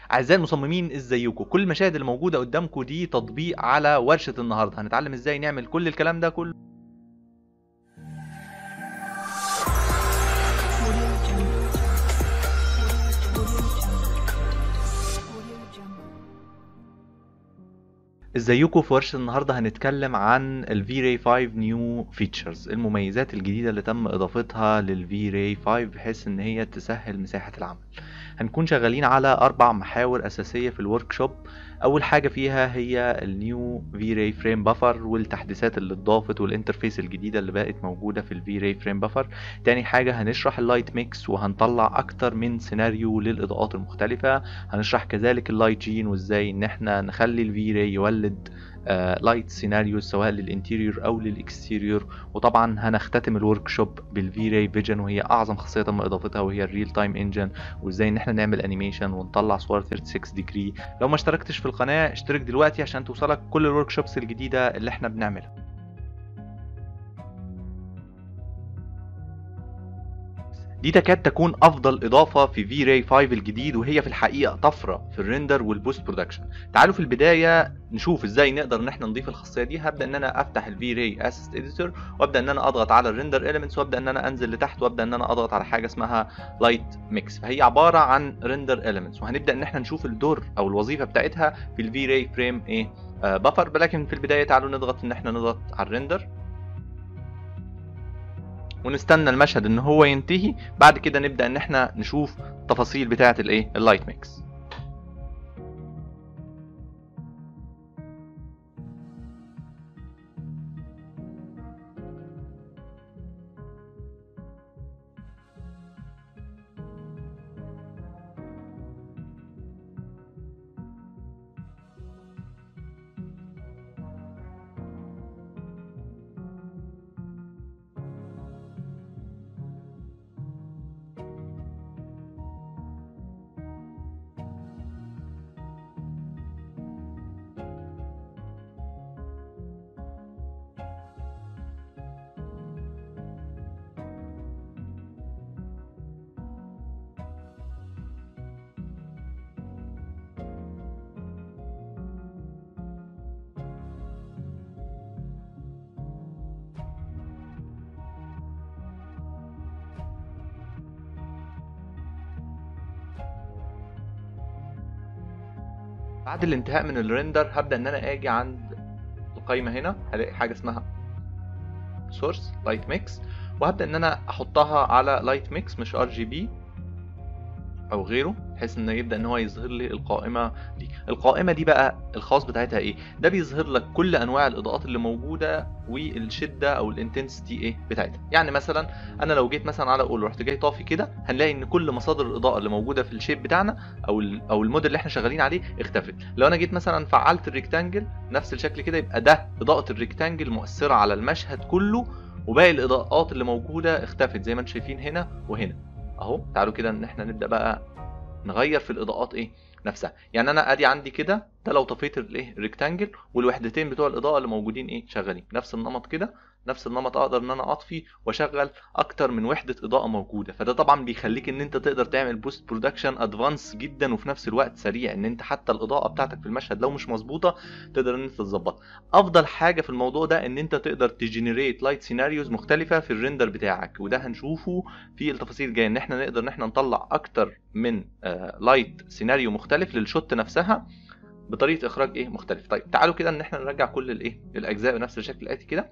اعزائي المصممين ازيكم كل المشاهد اللي موجوده قدامكم دي تطبيق على ورشه النهارده هنتعلم ازاي نعمل كل الكلام ده كله ازيكم في ورشه النهارده هنتكلم عن ال V-Ray 5 نيو فيتشرز المميزات الجديده اللي تم اضافتها لل V-Ray 5 بحيث ان هي تسهل مساحه العمل هنكون شغالين على اربع محاور اساسيه في الورك شوب اول حاجه فيها هي النيو V-Ray فريم بافر والتحديثات اللي اتضافت والانترفيس الجديده اللي بقت موجوده في ال V-Ray فريم بافر تاني حاجه هنشرح اللايت ميكس وهنطلع اكتر من سيناريو للاضاءات المختلفه هنشرح كذلك اللايت جين وازاي ان احنا نخلي ال V-Ray يولد لايت سيناريو سواء للانتيريور او للاكستيريور وطبعا هنختتم الورك شوب بالفي راي فيجن وهي اعظم خاصيه تم اضافتها وهي الريل تايم انجن وازاي ان احنا نعمل انيميشن ونطلع صور 36 ديجري لو ما اشتركتش في القناه اشترك دلوقتي عشان توصلك كل الورك شوبس الجديده اللي احنا بنعملها دي تكاد تكون افضل اضافه في في راي 5 الجديد وهي في الحقيقه طفره في الريندر والبوست برودكشن تعالوا في البدايه نشوف ازاي نقدر ان احنا نضيف الخاصيه دي هبدا ان انا افتح الفي راي اسيست اديتور وابدا ان انا اضغط على الريندر اليمنتس وابدا ان انا انزل لتحت وابدا ان انا اضغط على حاجه اسمها لايت ميكس فهي عباره عن ريندر اليمنتس وهنبدا ان احنا نشوف الدور او الوظيفه بتاعتها في الفي راي فريم ايه آه بفر لكن في البدايه تعالوا نضغط ان احنا نضغط على الريندر ونستنى المشهد ان هو ينتهي بعد كده نبدا ان احنا نشوف تفاصيل بتاعه الايه اللايت ميكس بعد الانتهاء من الريندر هبدا ان انا اجي عند القايمه هنا هلاقي حاجه اسمها سورس لايت ميكس وهبدا ان انا احطها على لايت ميكس مش ار جي بي او غيره بحيث انه يبدا ان هو يظهر لي القائمه دي القائمه دي بقى الخاص بتاعتها ايه ده بيظهر لك كل انواع الاضاءات اللي موجوده والشده او الانتنسيتي ايه بتاعتها يعني مثلا انا لو جيت مثلا على اقول رحت جاي طافي كده هنلاقي ان كل مصادر الاضاءه اللي موجوده في الشيب بتاعنا او او الموديل اللي احنا شغالين عليه اختفت لو انا جيت مثلا فعلت الريكتانجل نفس الشكل كده يبقى ده اضاءه الريكتانجل مؤثره على المشهد كله وباقي الاضاءات اللي موجوده اختفت زي ما انتم شايفين هنا وهنا اهو تعالوا كده ان احنا نبدا بقى نغير في الاضاءات ايه نفسها يعني انا ادي عندي كده ده لو طفيت الايه الريكتانجل والوحدتين بتوع الاضاءه اللي موجودين ايه شغالين نفس النمط كده نفس النمط اقدر ان انا اطفي واشغل اكتر من وحده اضاءه موجوده فده طبعا بيخليك ان انت تقدر تعمل بوست برودكشن ادفانس جدا وفي نفس الوقت سريع ان انت حتى الاضاءه بتاعتك في المشهد لو مش مظبوطه تقدر ان انت تظبطها افضل حاجه في الموضوع ده ان انت تقدر تجنريت لايت سيناريوز مختلفه في الريندر بتاعك وده هنشوفه في التفاصيل الجايه ان احنا نقدر ان احنا نطلع اكتر من لايت سيناريو مختلف للشوت نفسها بطريقه اخراج ايه مختلف طيب تعالوا كده ان احنا نرجع كل الايه الاجزاء بنفس الشكل الاتي كده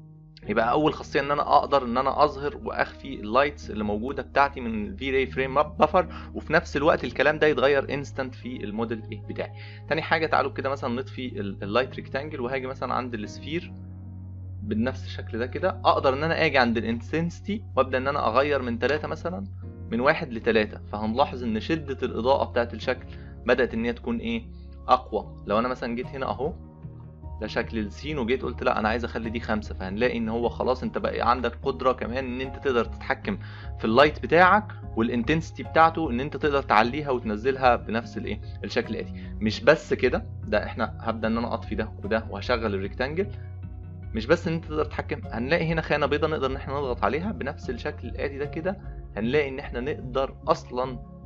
يبقى اول خاصيه ان انا اقدر ان انا اظهر واخفي اللايتس اللي موجوده بتاعتي من الفي راي فريم بفر وفي نفس الوقت الكلام ده يتغير انستنت في الموديل ايه بتاعي تاني حاجه تعالوا كده مثلا نطفي اللايت ريكتانجل وهاجي مثلا عند السفير بنفس الشكل ده كده اقدر ان انا اجي عند الانتنسيتي وابدا ان انا اغير من 3 مثلا من واحد لتلاتة فهنلاحظ ان شدة الاضاءة بتاعت الشكل بدأت ان هي تكون ايه اقوى لو انا مثلا جيت هنا اهو ده شكل السين وجيت قلت لا انا عايز اخلي دي خمسة فهنلاقي ان هو خلاص انت بقى عندك قدرة كمان ان انت تقدر تتحكم في اللايت بتاعك والانتنسيتي بتاعته ان انت تقدر تعليها وتنزلها بنفس الايه الشكل الاتي مش بس كده ده احنا هبدا ان انا اطفي ده وده وهشغل الريكتانجل مش بس ان انت تقدر تتحكم هنلاقي هنا خانه بيضاء نقدر ان احنا نضغط عليها بنفس الشكل الاتي ده كده هنلاقي ان احنا نقدر اصلا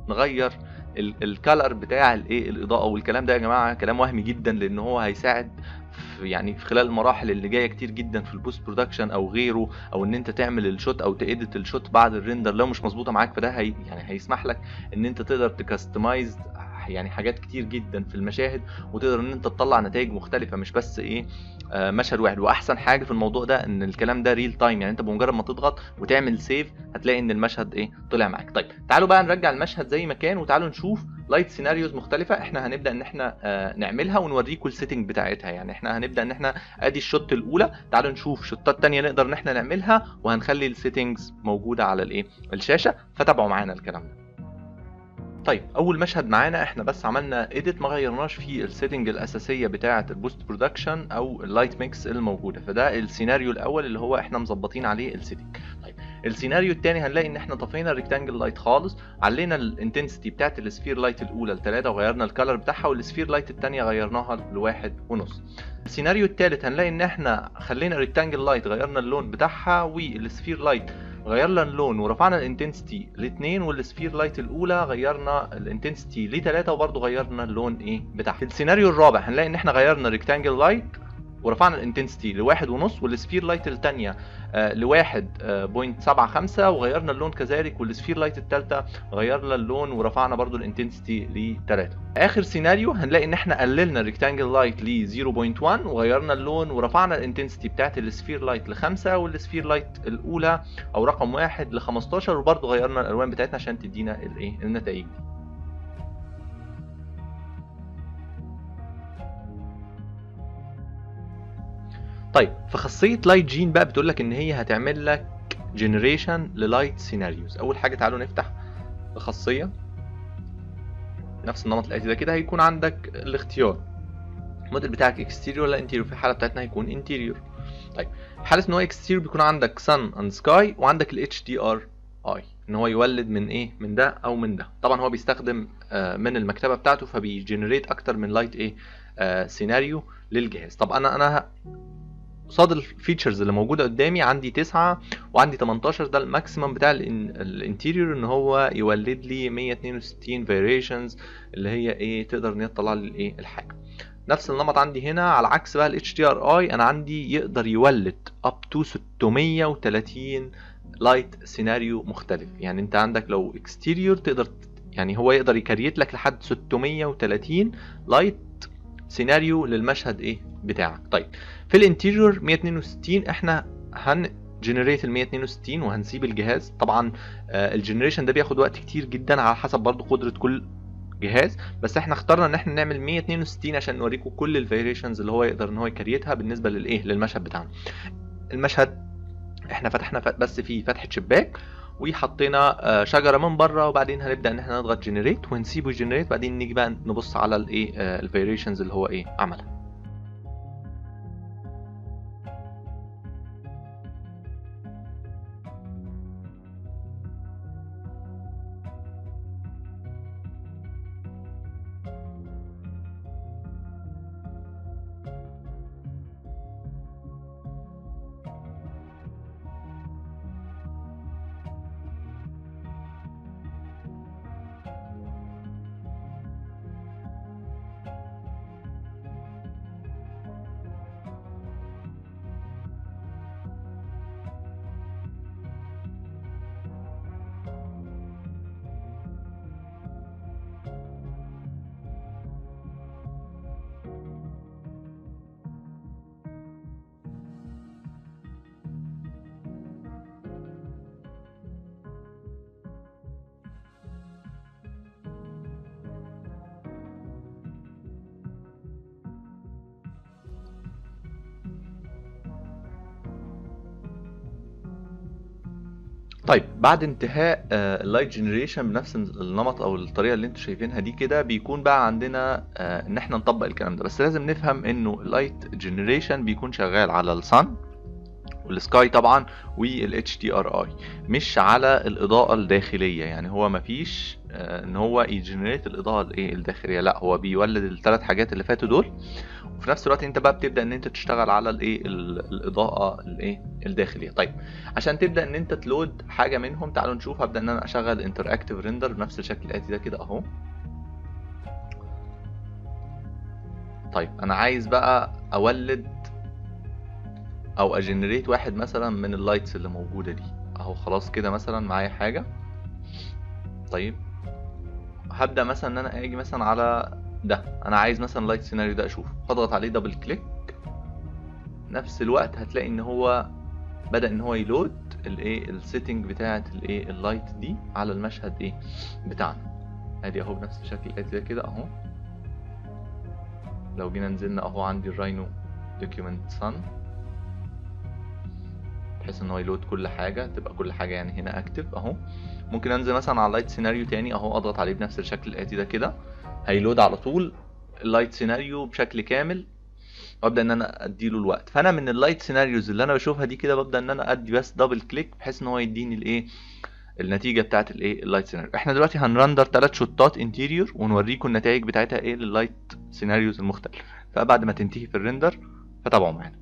نغير الكالر بتاع الايه الاضاءه والكلام ده يا جماعه كلام وهمي جدا لان هو هيساعد في يعني في خلال المراحل اللي جايه كتير جدا في البوست برودكشن او غيره او ان انت تعمل الشوت او تأديت الشوت بعد الريندر لو مش مظبوطه معاك فده هي يعني هيسمح لك ان انت تقدر تكستمايز يعني حاجات كتير جدا في المشاهد وتقدر ان انت تطلع نتائج مختلفه مش بس ايه آه مشهد واحد واحسن حاجه في الموضوع ده ان الكلام ده ريل تايم يعني انت بمجرد ما تضغط وتعمل سيف هتلاقي ان المشهد ايه طلع معاك طيب تعالوا بقى نرجع المشهد زي ما كان وتعالوا نشوف لايت سيناريوز مختلفه احنا هنبدا ان احنا آه نعملها ونوريكم السيتنج بتاعتها يعني احنا هنبدا ان احنا ادي الشوت الاولى تعالوا نشوف شوتات تانية نقدر ان احنا نعملها وهنخلي السيتنجز موجوده على الايه الشاشه فتابعوا معانا الكلام ده طيب اول مشهد معانا احنا بس عملنا اديت ما غيرناش فيه السيتنج الاساسيه بتاعه البوست برودكشن او اللايت ميكس الموجوده فده السيناريو الاول اللي هو احنا مظبطين عليه السيتنج طيب السيناريو الثاني هنلاقي ان احنا طفينا الريكتانجل لايت خالص علينا الانتنسيتي بتاعه السفير لايت الاولى لثلاثة وغيرنا الكالر بتاعها والسفير لايت الثانيه غيرناها لواحد ونص السيناريو الثالث هنلاقي ان احنا خلينا الريكتانجل لايت غيرنا اللون بتاعها والسفير لايت غيرنا اللون ورفعنا الانتنسيتي لاثنين والسفير لايت الاولى غيرنا الانتنسيتي لثلاثة وبرضه غيرنا اللون ايه بتاعها في السيناريو الرابع هنلاقي ان احنا غيرنا ريكتانجل لايت ورفعنا الانتنسيتي لواحد ونص والسفير لايت الثانيه آه لواحد آه بوينت سبعة خمسة وغيرنا اللون كذلك والسفير لايت الثالثه غيرنا اللون ورفعنا برضو الانتنسيتي لتلاتة اخر سيناريو هنلاقي ان احنا قللنا الريكتانجل لايت ل 0.1 وغيرنا اللون ورفعنا الانتنسيتي بتاعت السفير لايت لخمسة والسفير لايت الاولى او رقم واحد ل 15 وبرضو غيرنا الالوان بتاعتنا عشان تدينا الايه النتائج دي طيب في خاصيه لايت جين بقى بتقول لك ان هي هتعمل لك جنريشن للايت سيناريوز اول حاجه تعالوا نفتح الخاصيه نفس النمط الاتي ده كده هيكون عندك الاختيار الموديل بتاعك اكستيريور ولا انتيريور في الحاله بتاعتنا هيكون انتيريور طيب حاله ان هو اكستيريور بيكون عندك سن اند سكاي وعندك الاتش دي ار اي ان هو يولد من ايه من ده او من ده طبعا هو بيستخدم آه من المكتبه بتاعته فبيجنريت اكتر من لايت ايه آه سيناريو للجهاز طب انا انا قصاد الفيتشرز اللي موجوده قدامي عندي 9 وعندي 18 ده الماكسيمم بتاع الانتيريور ان هو يولد لي 162 فاريشنز اللي هي ايه تقدر ان هي تطلع لي الايه الحاجه نفس النمط عندي هنا على عكس بقى الاتش دي ار اي انا عندي يقدر يولد اب تو 630 لايت سيناريو مختلف يعني انت عندك لو اكستيريور تقدر يعني هو يقدر يكريت لك لحد 630 لايت سيناريو للمشهد ايه بتاعك طيب في الانتيريور 162 احنا هن جنريت ال 162 وهنسيب الجهاز طبعا آه الجنريشن ده بياخد وقت كتير جدا على حسب برضو قدره كل جهاز بس احنا اخترنا ان احنا نعمل 162 عشان نوريكم كل الفاريشنز اللي هو يقدر ان هو يكريتها بالنسبه للايه للمشهد بتاعنا المشهد احنا فتحنا بس فيه فتحه شباك وحطينا شجره من بره وبعدين هنبدا ان احنا نضغط جنريت ونسيبه جنريت بعدين نيجي بقى نبص على الايه الفاريشنز اللي هو ايه عملها طيب بعد انتهاء اللايت جنريشن بنفس النمط او الطريقه اللي انتم شايفينها دي كده بيكون بقى عندنا آه ان احنا نطبق الكلام ده بس لازم نفهم انه اللايت جنريشن بيكون شغال على الصن السكاي طبعا والاتش دي ار اي مش على الاضاءه الداخليه يعني هو مفيش آه، ان هو يجنريت الاضاءه الايه الداخليه لا هو بيولد الثلاث حاجات اللي فاتوا دول وفي نفس الوقت انت بقى بتبدا ان انت تشتغل على الايه ال- الاضاءه الايه الداخليه طيب عشان تبدا ان انت تلود حاجه منهم تعالوا نشوف هبدا ان انا اشغل انتراكتيف ريندر بنفس الشكل الاتي ده كده اهو طيب انا عايز بقى اولد او اجنريت واحد مثلا من اللايتس اللي موجوده دي اهو خلاص كده مثلا معايا حاجه طيب هبدا مثلا ان انا اجي مثلا على ده انا عايز مثلا لايت سيناريو ده اشوفه هضغط عليه دبل كليك نفس الوقت هتلاقي ان هو بدا ان هو يلود الايه السيتنج بتاعه الايه اللايت دي على المشهد ايه بتاعنا ادي اهو بنفس الشكل الاتي ده كده اهو لو جينا نزلنا اهو عندي الراينو دوكيومنت سان بحيث ان هو يلود كل حاجه تبقى كل حاجه يعني هنا اكتف اهو ممكن انزل مثلا على لايت سيناريو تاني اهو اضغط عليه بنفس الشكل الاتي ده كده هيلود على طول اللايت سيناريو بشكل كامل وابدا ان انا اديله الوقت فانا من اللايت سيناريوز اللي انا بشوفها دي كده ببدا ان انا ادي بس دبل كليك بحيث ان هو يديني الايه النتيجه بتاعت الايه اللايت سيناريو احنا دلوقتي هنرندر ثلاث شوتات انتيريور ونوريكم النتائج بتاعتها ايه لللايت سيناريوز المختلفه فبعد ما تنتهي في الريندر فتابعوا معانا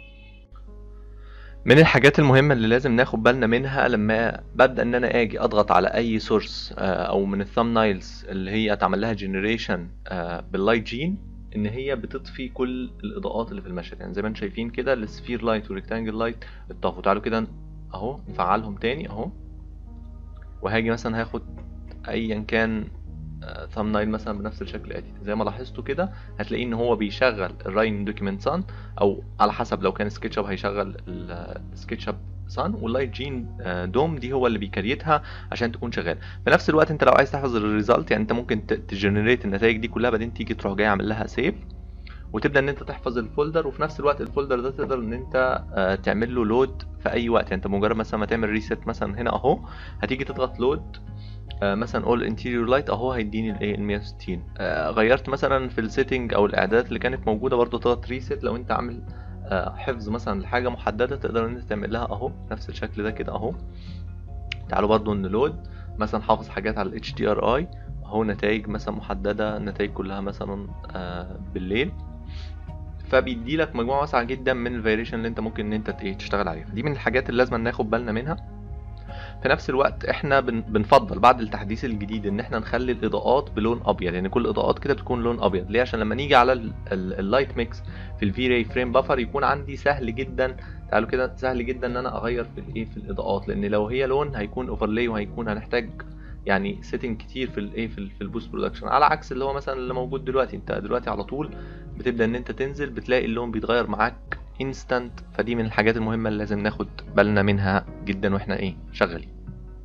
من الحاجات المهمة اللي لازم ناخد بالنا منها لما ببدأ ان انا اجي اضغط على اي سورس او من الثامنايلز اللي هي اتعمل لها جنريشن باللايت جين ان هي بتطفي كل الاضاءات اللي في المشهد يعني زي ما انتم شايفين كده السفير لايت والريكتانجل لايت اتطفوا تعالوا كده اهو نفعلهم تاني اهو وهاجي مثلا هاخد ايا كان ثامنايل مثلا بنفس الشكل الاتي زي ما لاحظتوا كده هتلاقيه ان هو بيشغل الراين دوكيمنت سان او على حسب لو كان سكتش اب هيشغل السكتش اب سان واللايت جين دوم دي هو اللي بيكريتها عشان تكون شغال في نفس الوقت انت لو عايز تحفظ الريزلت يعني انت ممكن تجنريت النتائج دي كلها بعدين تيجي تروح جاي عامل لها سيف وتبدا ان انت تحفظ الفولدر وفي نفس الوقت الفولدر ده تقدر ان انت تعمل له لود في اي وقت يعني انت مجرد مثلا ما تعمل ريست مثلا هنا اهو هتيجي تضغط لود آه مثلا اول انتيريور لايت اهو هيديني الايه ال 160 آه غيرت مثلا في السيتنج او الاعدادات اللي كانت موجوده برضو تضغط ريست لو انت عامل آه حفظ مثلا لحاجه محدده تقدر ان انت تعمل لها اهو نفس الشكل ده كده اهو تعالوا برضو نلود مثلا حافظ حاجات على الاتش دي ار اي اهو نتائج مثلا محدده النتائج كلها مثلا بالليل فبيدي لك مجموعه واسعه جدا من الفاريشن اللي انت ممكن ان انت تشتغل عليها دي من الحاجات اللي لازم ناخد بالنا منها في نفس الوقت احنا بن بنفضل بعد التحديث الجديد ان احنا نخلي الاضاءات بلون ابيض يعني كل الاضاءات كده بتكون لون ابيض ليه عشان لما نيجي على اللايت ميكس في الفي راي فريم بافر يكون عندي سهل جدا تعالوا كده سهل جدا ان انا اغير في الايه في الاضاءات لان لو هي لون هيكون اوفرلاي وهيكون هنحتاج يعني سيتنج كتير في الايه في, في البوست برودكشن على عكس اللي هو مثلا اللي موجود دلوقتي انت دلوقتي على طول بتبدا ان انت تنزل بتلاقي اللون بيتغير معاك انستنت فدي من الحاجات المهمه اللي لازم ناخد بالنا منها جدا واحنا ايه شغالين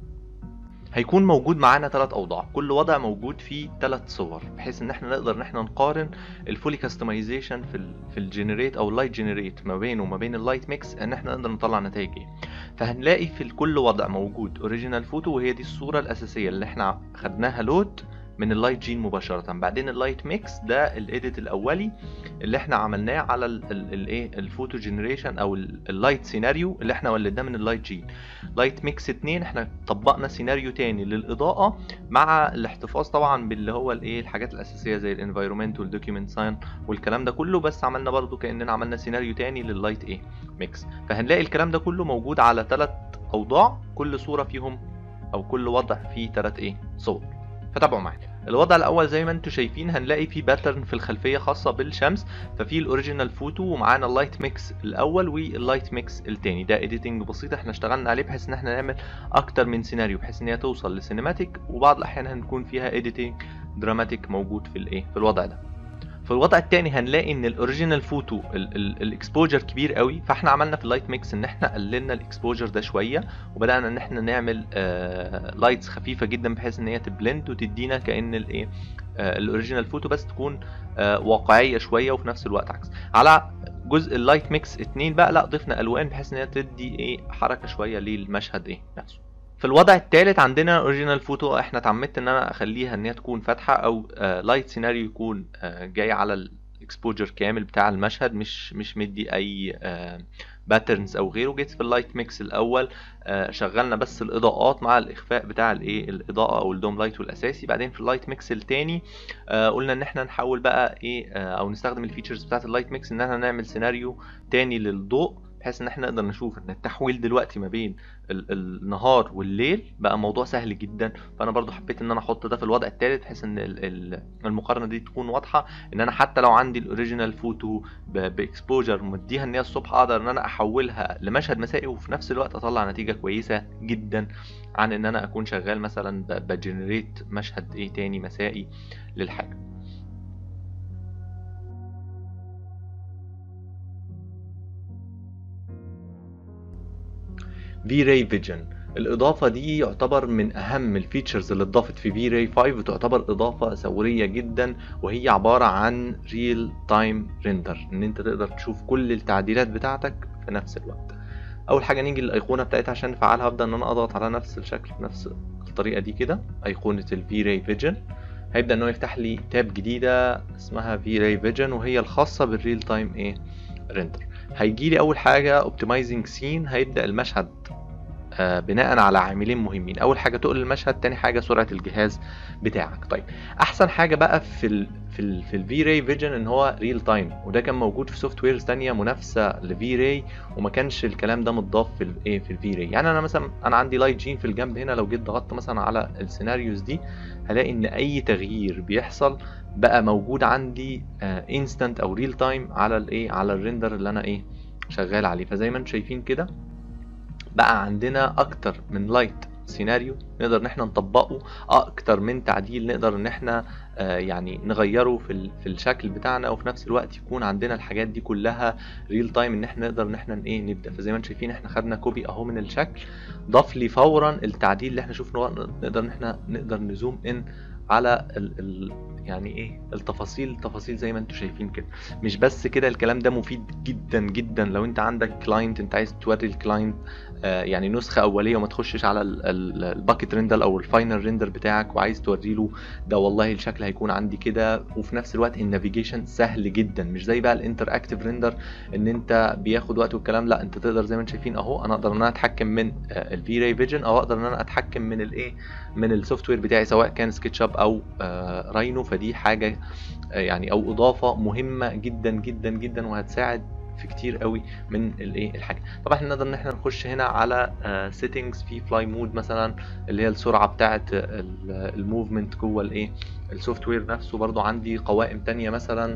هيكون موجود معانا ثلاث اوضاع كل وضع موجود فيه ثلاث صور بحيث ان احنا نقدر ان احنا نقارن الفولي كاستمايزيشن في ال في الجنريت او اللايت جنريت ما بينه وما بين اللايت ميكس ان احنا نقدر نطلع نتائج ايه فهنلاقي في كل وضع موجود اوريجينال فوتو وهي دي الصوره الاساسيه اللي احنا خدناها لود من اللايت جين مباشرة بعدين اللايت ميكس ده الايديت الاولي اللي احنا عملناه على الايه الفوتو جنريشن او اللايت سيناريو اللي احنا ولدناه من اللايت جين لايت ميكس 2 احنا طبقنا سيناريو تاني للاضاءة مع الاحتفاظ طبعا باللي هو الايه الحاجات الاساسية زي الانفايرمنت والدوكيومنت ساين والكلام ده كله بس عملنا برضو كاننا عملنا سيناريو تاني لللايت ايه ميكس فهنلاقي الكلام ده كله موجود على ثلاث اوضاع كل صورة فيهم او كل وضع فيه ثلاث ايه صور فتابعوا معايا الوضع الاول زي ما انتم شايفين هنلاقي فيه باترن في الخلفيه خاصه بالشمس ففي الاوريجينال فوتو ومعانا اللايت ميكس الاول واللايت ميكس التاني ده اديتنج بسيط احنا اشتغلنا عليه بحيث ان احنا نعمل اكتر من سيناريو بحيث ان هي توصل لسينماتيك وبعض الاحيان هنكون فيها اديتنج دراماتيك موجود في الايه في الوضع ده في الوضع الثاني هنلاقي ان الاوريجينال فوتو الاكسبوجر كبير قوي فاحنا عملنا في اللايت ميكس ان احنا قللنا الاكسبوجر ده شويه وبدانا ان احنا نعمل آه لايتس خفيفه جدا بحيث ان هي تبلند وتدينا كان الايه آه الاوريجينال فوتو بس تكون آه واقعيه شويه وفي نفس الوقت عكس على جزء اللايت ميكس 2 بقى لا ضفنا الوان بحيث ان هي تدي ايه حركه شويه للمشهد ايه نفسه في الوضع الثالث عندنا اوريجينال فوتو احنا اتعمدت ان انا اخليها ان هي تكون فاتحه او لايت سيناريو يكون آه جاي على الاكسبوجر كامل بتاع المشهد مش مش مدي اي باترنز او غيره جيت في اللايت ميكس الاول آه، شغلنا بس الاضاءات مع الاخفاء بتاع الايه الاضاءه او الدوم لايت والاساسي بعدين في اللايت ميكس التاني آه، قلنا ان احنا نحاول بقى ايه آه، او نستخدم الفيتشرز بتاعت اللايت ميكس ان احنا نعمل سيناريو تاني للضوء بحيث ان احنا نقدر نشوف ان التحويل دلوقتي ما بين ال- النهار والليل بقى موضوع سهل جدا فانا برضو حبيت ان انا احط ده في الوضع الثالث بحيث ان ال- ال- المقارنه دي تكون واضحه ان انا حتى لو عندي الاوريجينال فوتو باكسبوجر مديها ان هي الصبح اقدر ان انا احولها لمشهد مسائي وفي نفس الوقت اطلع نتيجه كويسه جدا عن ان انا اكون شغال مثلا ب- بجنريت مشهد ايه تاني مسائي للحاجه في راي فيجن الاضافه دي يعتبر من اهم الفيتشرز اللي اتضافت في في راي 5 وتعتبر اضافه ثوريه جدا وهي عباره عن ريل تايم ريندر ان انت تقدر تشوف كل التعديلات بتاعتك في نفس الوقت اول حاجه نيجي للايقونه بتاعتها عشان نفعلها ابدا ان انا اضغط على نفس الشكل بنفس الطريقه دي كده ايقونه الفي راي فيجن هيبدا ان هو يفتح لي تاب جديده اسمها في راي فيجن وهي الخاصه بالريل تايم ايه ريندر هيجي لي اول حاجه اوبتمايزنج سين هيبدا المشهد آه، بناء على عاملين مهمين اول حاجه تقل المشهد تاني حاجه سرعه الجهاز بتاعك طيب احسن حاجه بقى في ال في ال في الفي راي فيجن ان هو ريل تايم وده كان موجود في سوفت ويرز تانية منافسه لفي راي وما كانش الكلام ده متضاف في الايه في الفي راي يعني انا مثلا انا عندي لايت جين في الجنب هنا لو جيت ضغطت مثلا على السيناريوز دي هلاقي ان اي تغيير بيحصل بقى موجود عندي انستنت او ريل تايم على الايه على الريندر اللي انا ايه شغال عليه فزي ما انتم شايفين كده بقى عندنا اكتر من لايت سيناريو نقدر ان احنا نطبقه اكتر من تعديل نقدر ان احنا آه يعني نغيره في ال- في الشكل بتاعنا وفي نفس الوقت يكون عندنا الحاجات دي كلها ريل تايم ان احنا نقدر ان احنا ايه نبدا فزي ما انتم شايفين احنا خدنا كوبي اهو من الشكل ضاف لي فورا التعديل اللي احنا شفناه نقدر ان احنا نقدر نزوم ان على ال ال يعني ايه التفاصيل التفاصيل زي ما انتم شايفين كده مش بس كده الكلام ده مفيد جدا جدا لو انت عندك كلاينت انت عايز توري الكلاينت آه، يعني نسخه اوليه وما تخشش على الباكت ريندر او الفاينل ريندر بتاعك وعايز توري له ده والله الشكل هيكون عندي كده وفي نفس الوقت النافيجيشن سهل جدا مش زي بقى الانتر اكتيف ريندر ان انت بياخد وقت والكلام لا انت تقدر زي ما انتم شايفين اهو انا اقدر ان انا اتحكم من الفي راي فيجن او اقدر ان انا اتحكم من الايه من السوفت وير بتاعي سواء كان سكتش اب او آه، راينو فدي حاجه آه، يعني او اضافه مهمه جدا جدا جدا وهتساعد في كتير قوي من الايه الحاجه طبعا احنا نقدر ان احنا نخش هنا على سيتنجز في فلاي مود مثلا اللي هي السرعه بتاعه الموفمنت جوه الايه السوفت وير نفسه برضو عندي قوائم تانية مثلا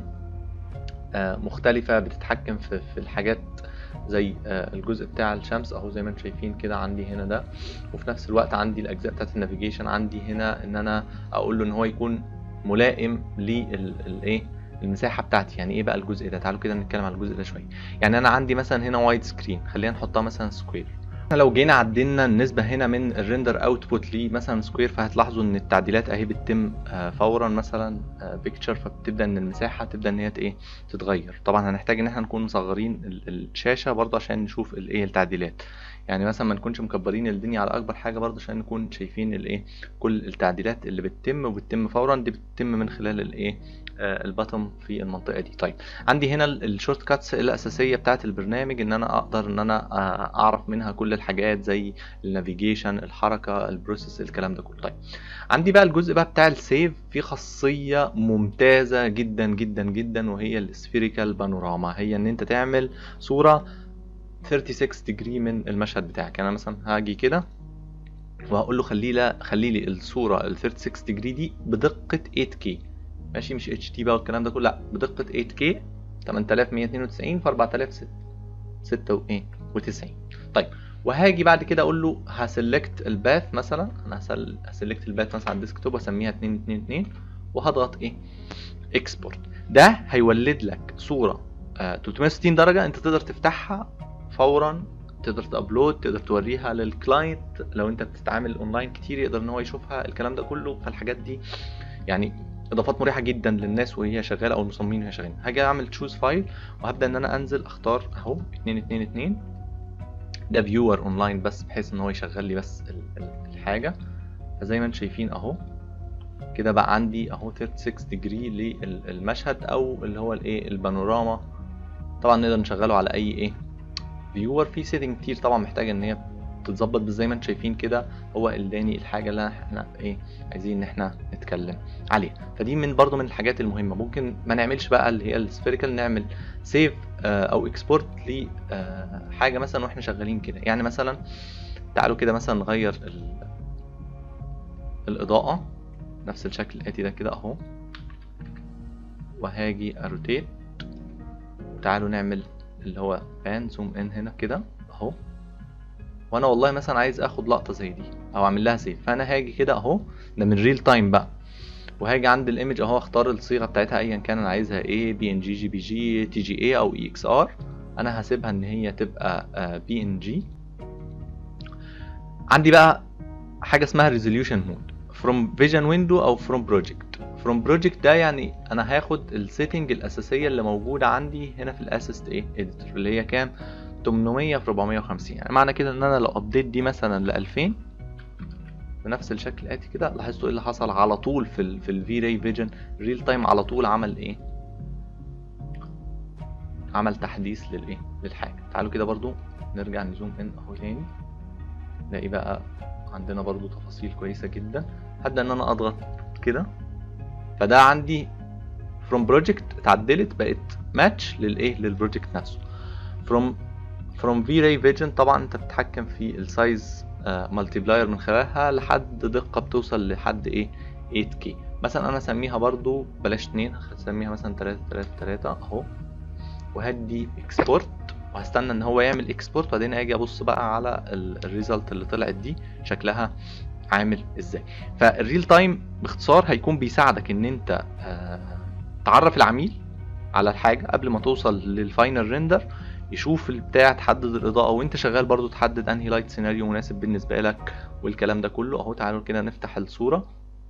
آه، مختلفه بتتحكم في في الحاجات زي آه، الجزء بتاع الشمس اهو زي ما انتم شايفين كده عندي هنا ده وفي نفس الوقت عندي الاجزاء بتاعت النافيجيشن عندي هنا ان انا اقول له ان هو يكون ملائم للايه المساحه بتاعتي يعني ايه بقى الجزء ده تعالوا كده نتكلم على الجزء ده شويه يعني انا عندي مثلا هنا وايد سكرين خلينا نحطها مثلا سكوير احنا لو جينا عدلنا النسبه هنا من الريندر اوتبوت ليه مثلا سكوير فهتلاحظوا ان التعديلات اهي بتتم آه، فورا مثلا بيكتشر فبتبدا ان المساحه تبدا ان هي ت- ايه تتغير طبعا هنحتاج ان احنا نكون مصغرين ال- الشاشه برضه عشان نشوف الايه التعديلات يعني مثلا ما نكونش مكبرين الدنيا على اكبر حاجه برضه عشان نكون شايفين الايه كل التعديلات اللي بتتم وبتتم فورا دي بتتم من خلال الايه آه، الباتم في المنطقه دي طيب عندي هنا الشورت كاتس الاساسيه بتاعه البرنامج ان انا اقدر ان انا آه، اعرف منها كل الحاجات زي النافيجيشن الحركه البروسيس الكلام ده كله طيب عندي بقى الجزء بقى بتاع السيف في خاصيه ممتازه جدا جدا جدا وهي السفيريكال بانوراما هي ان انت تعمل صوره 36 ديجري من المشهد بتاعك يعني انا مثلا هاجي كده وهقول له خلي لي خلي لي الصوره ال 36 ديجري دي بدقه 8K ماشي مش اتش دي بقى والكلام ده كله لا بدقه 8K 8192 في 4096 طيب وهاجي بعد كده اقول له هسلكت الباث مثلا انا هسل... هسلكت الباث مثلا على الديسكتوب واسميها 222 وهضغط ايه اكسبورت ده هيولد لك صوره آه 360 درجه انت تقدر تفتحها فورا تقدر تابلود تقدر توريها للكلاينت لو انت بتتعامل اونلاين كتير يقدر ان هو يشوفها الكلام ده كله فالحاجات دي يعني اضافات مريحه جدا للناس وهي شغاله او المصممين وهي شغالين هاجي اعمل تشوز فايل وهبدا ان انا انزل اختار اهو 222 ده فيور اونلاين بس بحيث ان هو يشغل لي بس ال- ال- الحاجه فزي ما انتم شايفين اهو كده بقى عندي اهو 36 ديجري للمشهد او اللي هو الايه البانوراما طبعا نقدر نشغله على اي ايه فيور في سيتنج كتير طبعا محتاجه ان هي تتظبط بس زي ما انتم شايفين كده هو اداني الحاجه اللي احنا ايه عايزين ان احنا نتكلم عليها فدي من برضو من الحاجات المهمه ممكن ما نعملش بقى اللي هي السفيريكال نعمل سيف او اكسبورت لحاجه مثلا واحنا شغالين كده يعني مثلا تعالوا كده مثلا نغير ال- الاضاءه نفس الشكل الاتي ده كده اهو وهاجي اروتيت تعالوا نعمل اللي هو بان زوم ان هنا كده اهو وانا والله مثلا عايز اخد لقطه زي دي او اعمل لها سيف فانا هاجي كده اهو ده من ريل تايم بقى وهاجي عند الايمج اهو اختار الصيغه بتاعتها ايا كان انا عايزها ايه بي ان جي جي بي جي تي جي اي او اي اكس ار انا هسيبها ان هي تبقى بي ان جي عندي بقى حاجه اسمها ريزوليوشن مود فروم فيجن ويندو او فروم بروجكت فروم بروجكت ده يعني انا هاخد السيتنج الاساسيه اللي موجوده عندي هنا في الاسيست ايه اديتور اللي هي كام 800 في 450 يعني معنى كده ان انا لو ابديت دي مثلا ل 2000 بنفس الشكل الاتي كده لاحظتوا ايه اللي حصل على طول في ال في الفي راي فيجن ريل تايم على طول عمل ايه عمل تحديث للايه للحاجه تعالوا كده برضو نرجع نزوم ان اهو تاني نلاقي بقى عندنا برضو تفاصيل كويسه جدا هبدا ان انا اضغط كده فده عندي from project اتعدلت بقت match للايه للبروجكت نفسه from from V-Ray Vision طبعا انت بتتحكم في السايز مالتيبلاير من خلالها لحد دقة بتوصل لحد ايه 8K مثلا انا اسميها برضو بلاش 2 هسميها مثلا 3 3 3 اهو وهدي اكسبورت وهستنى ان هو يعمل اكسبورت وبعدين اجي ابص بقى على الريزلت اللي طلعت دي شكلها عامل ازاي فالريل تايم باختصار هيكون بيساعدك ان انت آه تعرف العميل على الحاجه قبل ما توصل للفاينل ريندر يشوف البتاع تحدد الاضاءه وانت شغال برضو تحدد انهي لايت سيناريو مناسب بالنسبه لك والكلام ده كله اهو تعالوا كده نفتح الصوره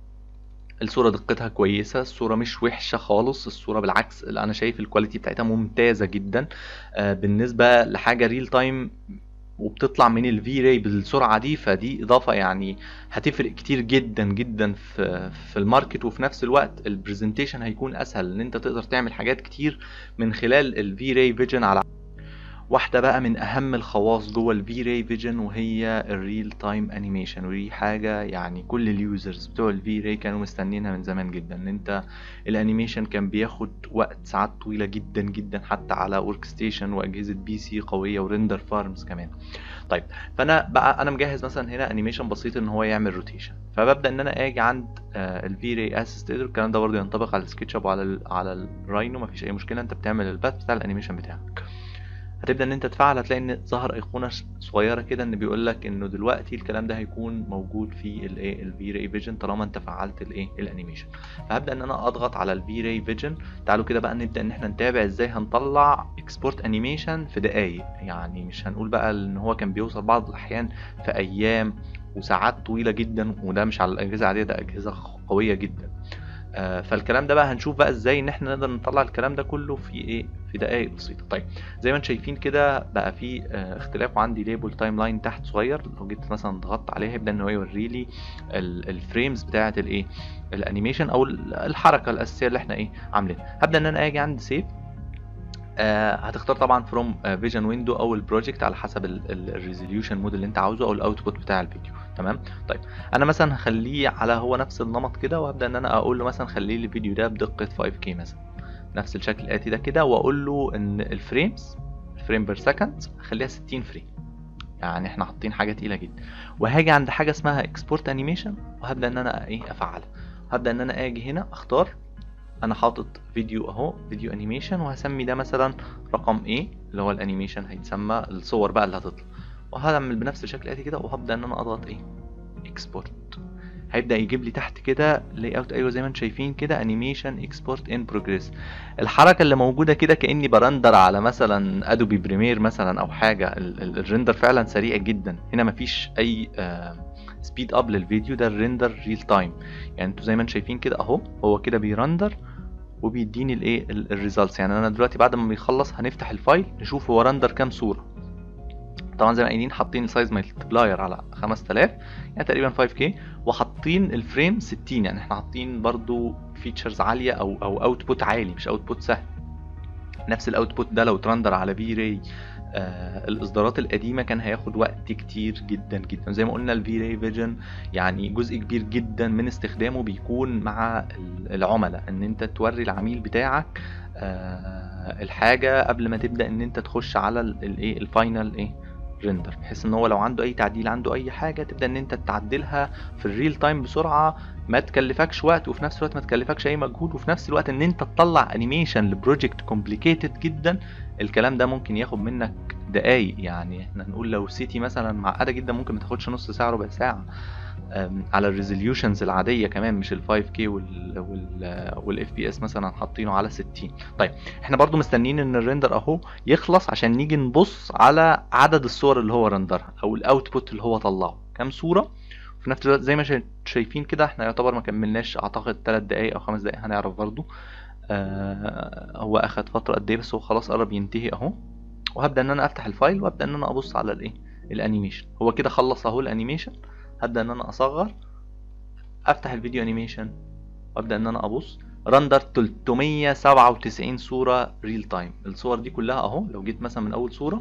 الصورة دقتها كويسة الصورة مش وحشة خالص الصورة بالعكس اللي أنا شايف الكواليتي بتاعتها ممتازة جدا آه بالنسبة لحاجة ريل تايم وبتطلع من الفي راي بالسرعه دي فدي اضافه يعني هتفرق كتير جدا جدا في في الماركت وفي نفس الوقت البرزنتيشن هيكون اسهل ان انت تقدر تعمل حاجات كتير من خلال الفي راي فيجن على واحدة بقى من أهم الخواص جوه الفي راي فيجن وهي الريل تايم انيميشن ودي حاجة يعني كل اليوزرز بتوع الفي راي كانوا مستنينها من زمان جدا ان انت الانيميشن كان بياخد وقت ساعات طويلة جدا جدا حتى على ورك ستيشن واجهزة بي سي قوية وريندر فارمز كمان طيب فانا بقى انا مجهز مثلا هنا انيميشن بسيط ان هو يعمل روتيشن فببدا ان انا اجي عند الفي راي اسيست الكلام ده برضه ينطبق على السكتش اب وعلى ال على الراينو مفيش اي مشكله انت بتعمل الباث بتاع الانيميشن بتاعك هتبدا ان انت تفعل هتلاقي ان ظهر ايقونه صغيره كده ان بيقول لك انه دلوقتي الكلام ده هيكون موجود في الايه الفي راي فيجن طالما انت فعلت الايه الانيميشن فهبدا ان انا اضغط على الفي راي فيجن تعالوا كده بقى نبدا ان احنا نتابع ازاي هنطلع اكسبورت انيميشن في دقايق يعني مش هنقول بقى ان هو كان بيوصل بعض الاحيان في ايام وساعات طويله جدا وده مش على الاجهزه العاديه ده اجهزه قويه جدا آه فالكلام ده بقى هنشوف بقى ازاي ان احنا نقدر نطلع الكلام ده كله في ايه في دقائق بسيطه طيب زي ما انتم شايفين كده بقى في آه اختلاف وعندي ليبل تايم لاين تحت صغير لو جيت مثلا ضغطت عليه هيبدا ان هو يوري لي الفريمز بتاعه الايه الانيميشن او الحركه الاساسيه اللي احنا ايه عاملينها هبدا ان انا اجي عند سيف آه هتختار طبعا فروم فيجن ويندو او البروجكت على حسب الريزوليوشن مود اللي انت عاوزه او الاوتبوت بتاع الفيديو تمام طيب انا مثلا هخليه على هو نفس النمط كده وابدا ان انا اقول له مثلا خلي لي الفيديو ده بدقه 5K مثلا نفس الشكل الاتي ده كده واقول له ان الفريمز الفريم بير سكند خليها 60 فريم يعني احنا حاطين حاجه تقيله جدا وهاجي عند حاجه اسمها اكسبورت انيميشن وهبدا ان انا ايه افعلها هبدا ان انا اجي هنا اختار انا حاطط فيديو اهو فيديو انيميشن وهسمي ده مثلا رقم A اللي هو الانيميشن هيتسمى الصور بقى اللي هتطلع وهعمل بنفس الشكل الاتي كده وهبدا ان انا اضغط ايه اكسبورت هيبدا يجيب لي تحت كده لاي اوت ايوه زي ما انتم شايفين كده انيميشن اكسبورت ان بروجريس الحركه اللي موجوده كده كاني برندر على مثلا ادوبي بريمير مثلا او حاجه الريندر فعلا سريع جدا هنا مفيش اي سبيد اب للفيديو ده الريندر ريل تايم يعني انتوا زي ما انتم شايفين كده اهو هو كده بيرندر وبيديني الايه الريزلتس يعني انا دلوقتي بعد ما بيخلص هنفتح الفايل نشوف هو رندر كام صوره طبعا زي ما قايلين حاطين السايز مالتبلاير على 5000 يعني تقريبا 5K وحاطين الفريم 60 يعني احنا حاطين برضو فيتشرز عاليه او او اوتبوت عالي مش اوتبوت سهل نفس الاوتبوت ده لو ترندر على في راي آه الاصدارات القديمه كان هياخد وقت كتير جدا جدا زي ما قلنا الفي راي فيجن يعني جزء كبير جدا من استخدامه بيكون مع ال- العملاء ان انت توري العميل بتاعك آه الحاجه قبل ما تبدا ان انت تخش على الايه الفاينل ايه ريندر بحيث ان هو لو عنده اي تعديل عنده اي حاجه تبدا ان انت تعدلها في الريل تايم بسرعه ما تكلفكش وقت وفي نفس الوقت ما تكلفكش اي مجهود وفي نفس الوقت ان انت تطلع انيميشن لبروجكت كومبليكيتد جدا الكلام ده ممكن ياخد منك دقايق يعني احنا نقول لو سيتي مثلا معقده جدا ممكن ما تاخدش نص ساعه ربع ساعه أم، على الريزوليوشنز العاديه كمان مش ال 5K وال وال والاف بي اس مثلا حاطينه على 60 طيب احنا برضو مستنيين ان الريندر اهو يخلص عشان نيجي نبص على عدد الصور اللي هو رندرها او الاوتبوت اللي هو طلعه كام صوره في نفس الوقت زي ما شا- شايفين كده احنا يعتبر ما كملناش اعتقد 3 دقايق او 5 دقايق هنعرف برضو آه هو اخد فتره قد ايه بس هو خلاص قرب ينتهي اهو وهبدا ان انا افتح الفايل وابدا ان انا ابص على الايه الانيميشن هو كده خلص اهو الانيميشن هبدا ان انا اصغر افتح الفيديو انيميشن وابدا ان انا ابص رندر 397 صوره ريل تايم الصور دي كلها اهو لو جيت مثلا من اول صوره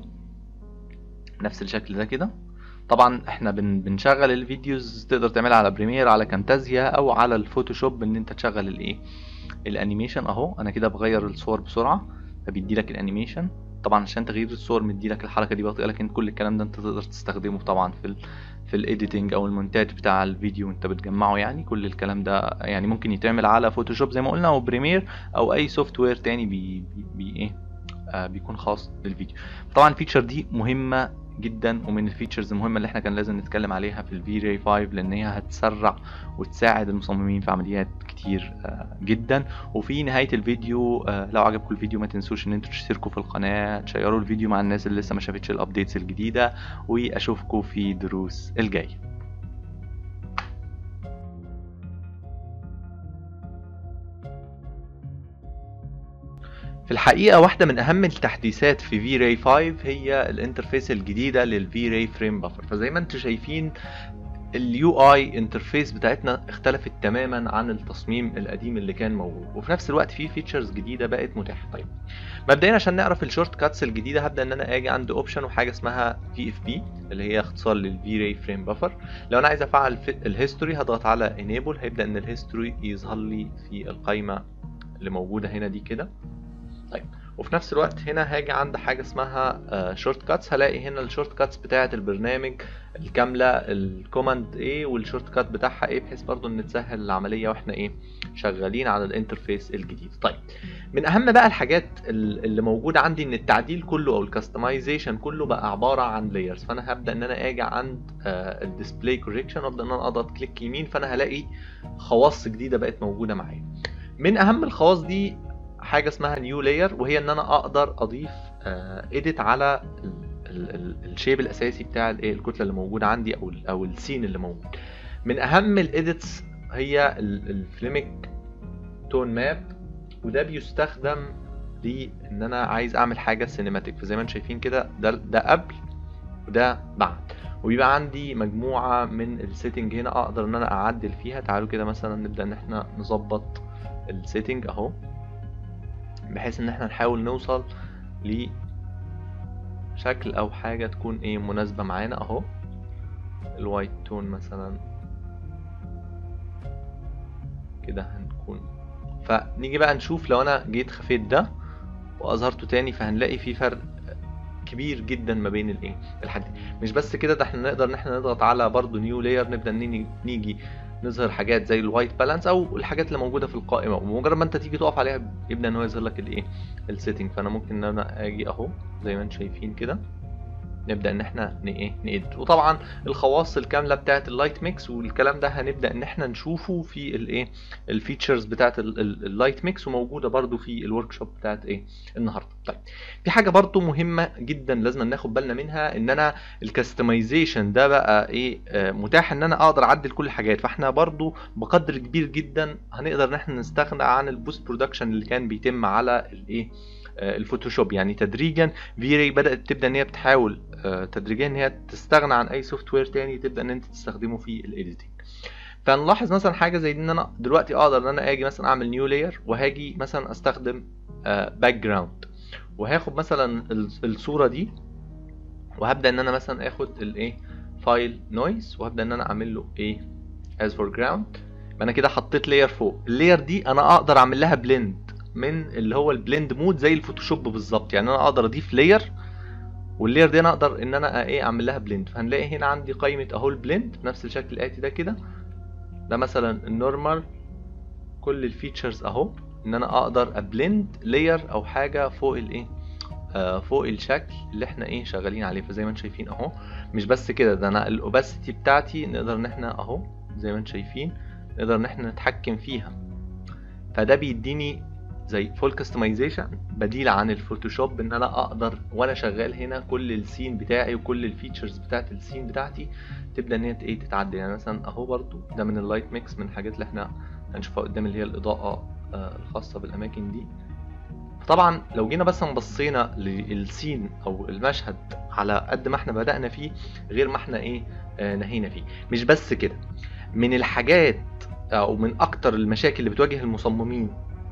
نفس الشكل ده كده طبعا احنا بن بنشغل الفيديوز تقدر تعملها على بريمير على كامتازيا او على الفوتوشوب ان انت تشغل الايه الانيميشن اهو انا كده بغير الصور بسرعه فبيدي لك الانيميشن طبعا عشان تغيير الصور مدي لك الحركه دي بطيئه لكن كل الكلام ده انت تقدر تستخدمه طبعا في ال في الايديتنج او المونتاج بتاع الفيديو وانت بتجمعه يعني كل الكلام ده يعني ممكن يتعمل على فوتوشوب زي ما قلنا او بريمير او اي سوفت وير تاني بي, بي, بي ايه آه بيكون خاص بالفيديو طبعا الفيتشر دي مهمه جدا ومن الفيتشرز المهمه اللي احنا كان لازم نتكلم عليها في الفي راي 5 لان هي هتسرع وتساعد المصممين في عمليات كتير آه، جدا وفي نهايه الفيديو آه، لو عجبكم الفيديو ما تنسوش ان انتوا تشتركوا في القناه تشيروا الفيديو مع الناس اللي لسه ما شافتش الابديتس الجديده واشوفكم في دروس الجايه في الحقيقة واحدة من أهم التحديثات في V-Ray 5 هي الانترفيس الجديدة لل V-Ray Frame Buffer فزي ما انتم شايفين اليو اي انترفيس بتاعتنا اختلفت تماما عن التصميم القديم اللي كان موجود وفي نفس الوقت في فيتشرز جديده بقت متاحه طيب مبدئيا عشان نعرف الشورت كاتس الجديده هبدا ان انا اجي عند اوبشن وحاجه اسمها في اف بي اللي هي اختصار للفي راي فريم بفر لو انا عايز افعل الهيستوري هضغط على انيبل هيبدا ان الهيستوري يظهر لي في القائمه اللي موجوده هنا دي كده طيب وفي نفس الوقت هنا هاجي عند حاجه اسمها شورت كاتس هلاقي هنا الشورت كاتس بتاعه البرنامج الكامله الكوماند ايه والشورت كات بتاعها ايه بحيث برضو ان تسهل العمليه واحنا ايه شغالين على الانترفيس الجديد طيب من اهم بقى الحاجات اللي موجوده عندي ان التعديل كله او الكاستمايزيشن كله بقى عباره عن لايرز فانا هبدا ان انا اجي عند الديسبلاي كوريكشن وابدا ان انا اضغط كليك يمين فانا هلاقي خواص جديده بقت موجوده معايا من اهم الخواص دي حاجه اسمها نيو لاير وهي ان انا اقدر اضيف اديت على الشيب الاساسي بتاع الايه الكتله اللي موجوده عندي او ال او السين اللي موجود من اهم الايديتس هي الفليمك تون ماب وده بيستخدم لان انا عايز اعمل حاجه سينماتيك فزي ما انتم شايفين كده ده ده قبل وده بعد وبيبقى عندي مجموعه من السيتنج هنا اقدر ان انا اعدل فيها تعالوا كده مثلا نبدا ان احنا نظبط السيتنج اهو بحيث ان احنا نحاول نوصل ل شكل او حاجة تكون ايه مناسبة معانا اهو الوايت تون مثلا كده هنكون فنيجي بقى نشوف لو انا جيت خفيت ده واظهرته تاني فهنلاقي في فرق كبير جدا ما بين الايه الحاجتين مش بس كده ده احنا نقدر ان احنا نضغط على برضو نيو لاير نبدا نيجي نظهر حاجات زي الوايت بالانس او الحاجات اللي موجوده في القائمه ومجرد ما انت تيجي تقف عليها يبدا ان هو يظهر لك الايه السيتنج فانا ممكن ان انا اجي اهو زي ما انتم شايفين كده نبدا ان احنا ايه نقد وطبعا الخواص الكامله بتاعه اللايت ميكس والكلام ده هنبدا ان احنا نشوفه في الايه الفيتشرز بتاعه اللايت ميكس وموجوده برده في الورك شوب بتاعه ايه النهارده طيب في حاجه برده مهمه جدا لازم ناخد بالنا منها ان انا الكاستمايزيشن ده بقى ايه آه متاح ان انا اقدر اعدل كل الحاجات فاحنا برده بقدر كبير جدا هنقدر ان احنا نستغنى عن البوست برودكشن اللي كان بيتم على الايه الفوتوشوب يعني تدريجا فيري بدات تبدا ان هي بتحاول تدريجيا ان هي تستغنى عن اي سوفت وير تاني تبدا ان انت تستخدمه في الايديتنج فنلاحظ مثلا حاجه زي ان انا دلوقتي اقدر ان انا اجي مثلا اعمل نيو لاير وهاجي مثلا استخدم باك جراوند وهاخد مثلا الصوره دي وهبدا ان انا مثلا اخد الايه فايل نويز وهبدا ان انا اعمل له ايه از فور جراوند انا كده حطيت لاير فوق اللاير دي انا اقدر اعمل لها بلند من اللي هو البلند مود زي الفوتوشوب بالظبط يعني انا اقدر اضيف لاير واللاير دي انا اقدر ان انا ايه اعمل لها بلند فهنلاقي هنا عندي قائمه اهو البلند بنفس الشكل الاتي ده كده ده مثلا النورمال كل الفيتشرز اهو ان انا اقدر ابلند لاير او حاجه فوق الايه آه فوق الشكل اللي احنا ايه شغالين عليه فزي ما انتم شايفين اهو مش بس كده ده انا الاوباسيتي بتاعتي نقدر ان احنا اهو زي ما انتم شايفين نقدر ان احنا نتحكم فيها فده بيديني زي فول كاستمايزيشن بديل عن الفوتوشوب ان انا اقدر وانا شغال هنا كل السين بتاعي وكل الفيتشرز بتاعت السين بتاعتي تبدا ان هي ايه تتعدل يعني مثلا اهو برضو ده من اللايت ميكس من الحاجات اللي احنا هنشوفها قدام اللي هي الاضاءه آه الخاصه بالاماكن دي طبعا لو جينا بس بصينا للسين او المشهد على قد ما احنا بدأنا فيه غير ما احنا ايه آه نهينا فيه مش بس كده من الحاجات او من اكتر المشاكل اللي بتواجه المصممين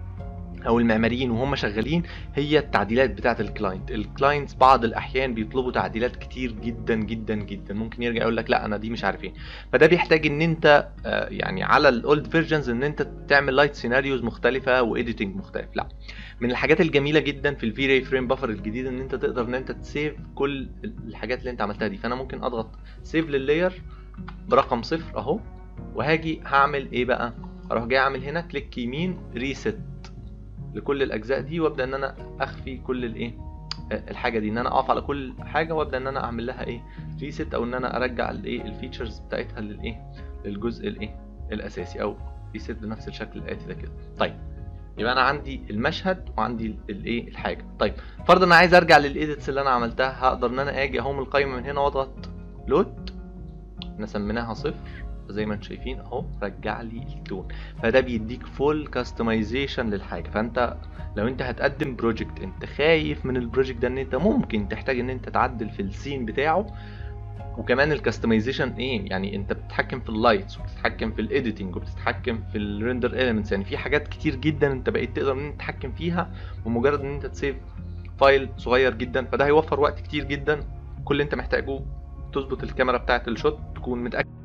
او المعماريين وهم شغالين هي التعديلات بتاعه الكلاينت الكلاينتس بعض الاحيان بيطلبوا تعديلات كتير جدا جدا جدا ممكن يرجع يقول لك لا انا دي مش عارف ايه فده بيحتاج ان انت آه يعني على الاولد فيرجنز ان انت تعمل لايت سيناريوز مختلفه وايديتنج مختلف لا من الحاجات الجميله جدا في الفي راي فريم بفر الجديد ان انت تقدر ان انت تسيف كل الحاجات اللي انت عملتها دي فانا ممكن اضغط سيف لللاير برقم صفر اهو وهاجي هعمل ايه بقى اروح جاي اعمل هنا كليك يمين ريست لكل الاجزاء دي وابدا ان انا اخفي كل الايه الحاجه دي ان انا اقف على كل حاجه وابدا ان انا اعمل لها ايه ريست او ان انا ارجع الايه الفيتشرز بتاعتها للايه للجزء الايه الاساسي او ريست بنفس الشكل الاتي ده كده طيب يبقى انا عندي المشهد وعندي الايه الحاجه طيب فرضا انا عايز ارجع للايديتس اللي انا عملتها هقدر ان انا اجي اهو من القايمه من هنا واضغط لود احنا سميناها صفر زي ما انتم شايفين اهو رجع لي اللون فده بيديك فول كاستمايزيشن للحاجه فانت لو انت هتقدم بروجكت انت خايف من البروجكت ده ان انت ممكن تحتاج ان انت تعدل في السين بتاعه وكمان الكاستمايزيشن ايه يعني انت بتتحكم في اللايتس وبتتحكم في الايديتنج وبتتحكم في الريندر اليمنتس يعني في حاجات كتير جدا انت بقيت تقدر ان انت تتحكم فيها بمجرد ان انت تسيف فايل صغير جدا فده هيوفر وقت كتير جدا كل اللي انت محتاجه تظبط الكاميرا بتاعه الشوت تكون متاكد